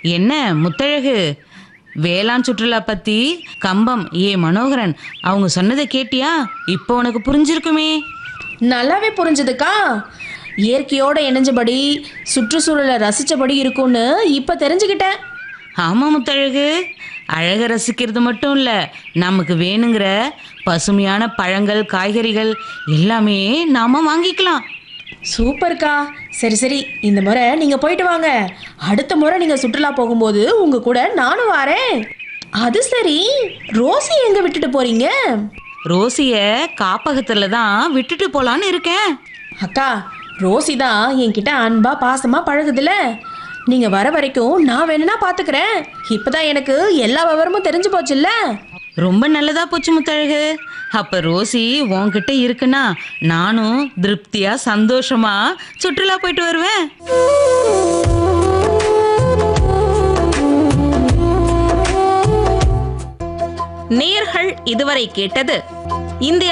என்ன முத்தழகு வேளாண் சுற்றுலா பத்தி கம்பம் ஏ மனோகரன் அவங்க சொன்னதை கேட்டியா இப்போ உனக்கு புரிஞ்சிருக்குமே நல்லாவே புரிஞ்சுதுக்கா இயற்கையோட இணைஞ்சபடி சுற்றுச்சூழலை ரசிச்சபடி இருக்கும்னு இப்போ தெரிஞ்சுக்கிட்டேன் ஆமா முத்தழகு அழக ரசிக்கிறது மட்டும் இல்ல நமக்கு வேணுங்கிற பசுமையான பழங்கள் காய்கறிகள் எல்லாமே நாம வாங்கிக்கலாம் சூப்பர்க்கா சரி சரி இந்த முறை நீங்கள் போயிட்டு வாங்க அடுத்த முறை நீங்கள் சுற்றுலா போகும்போது உங்கள் கூட நானும் வரேன் அது சரி ரோசி எங்கே விட்டுட்டு போறீங்க ரோசிய காப்பகத்துல தான் விட்டுட்டு போலான்னு இருக்கேன் அக்கா ரோசி தான் என்கிட்ட அன்பா பாசமா பழகுதுல நீங்க வர வரைக்கும் நான் வேணும்னா பாத்துக்கிறேன் இப்பதான் எனக்கு எல்லா விவரமும் தெரிஞ்சு போச்சுல்ல ரொம்ப நல்லதா போச்சு முத்தழகு அப்ப ரோசி உன்கிட்ட இருக்குன்னா நானும் திருப்தியா சந்தோஷமா சுற்றுலா போயிட்டு வருவேன் நேர்கள் இதுவரை கேட்டது இந்திய